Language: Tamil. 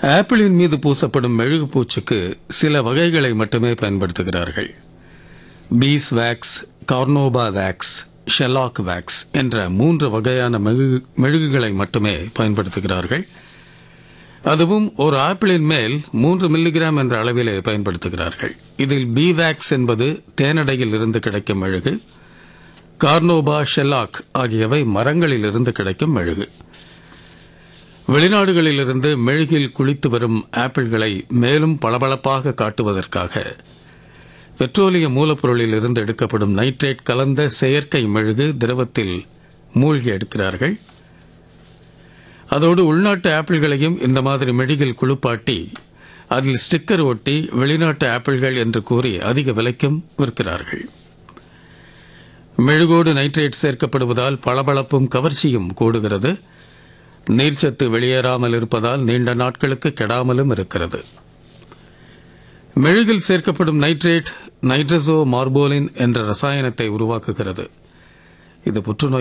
ஆப்பிளின் மீது பூசப்படும் மெழுகு பூச்சுக்கு சில வகைகளை மட்டுமே பயன்படுத்துகிறார்கள் bees wax carnauba wax shellac wax என்ற மூன்று வகையான மெழுகு மெழுகுகளை மட்டுமே பயன்படுத்துகிறார்கள் அதுவும் ஒரு ஆப்பிளின் மேல் மூன்று மில்லிகிராம் என்ற அளவிலே பயன்படுத்துகிறார்கள் இதில் பி வேக்ஸ் என்பது தேனடையில் இருந்து கிடைக்கும் மெழுகு கார்னோபா ஷெல்லாக் ஆகியவை மரங்களில் இருந்து கிடைக்கும் மெழுகு வெளிநாடுகளிலிருந்து மெழுகில் குளித்து வரும் ஆப்பிள்களை மேலும் பளபளப்பாக காட்டுவதற்காக பெட்ரோலிய மூலப்பொருளில் இருந்து எடுக்கப்படும் நைட்ரேட் கலந்த செயற்கை மெழுகு திரவத்தில் மூழ்கி எடுக்கிறார்கள் அதோடு உள்நாட்டு ஆப்பிள்களையும் இந்த மாதிரி மெழுகில் குளிப்பாட்டி அதில் ஸ்டிக்கர் ஒட்டி வெளிநாட்டு ஆப்பிள்கள் என்று கூறி அதிக விலைக்கும் விற்கிறார்கள் மெழுகோடு நைட்ரேட் சேர்க்கப்படுவதால் பளபளப்பும் கவர்ச்சியும் கூடுகிறது நீர்ச்சத்து வெளியேறாமல் இருப்பதால் நீண்ட நாட்களுக்கு கெடாமலும் இருக்கிறது மெழுகில் சேர்க்கப்படும் நைட்ரேட் நைட்ரசோ மார்போலின் என்ற ரசாயனத்தை உருவாக்குகிறது இது புற்றுநோய்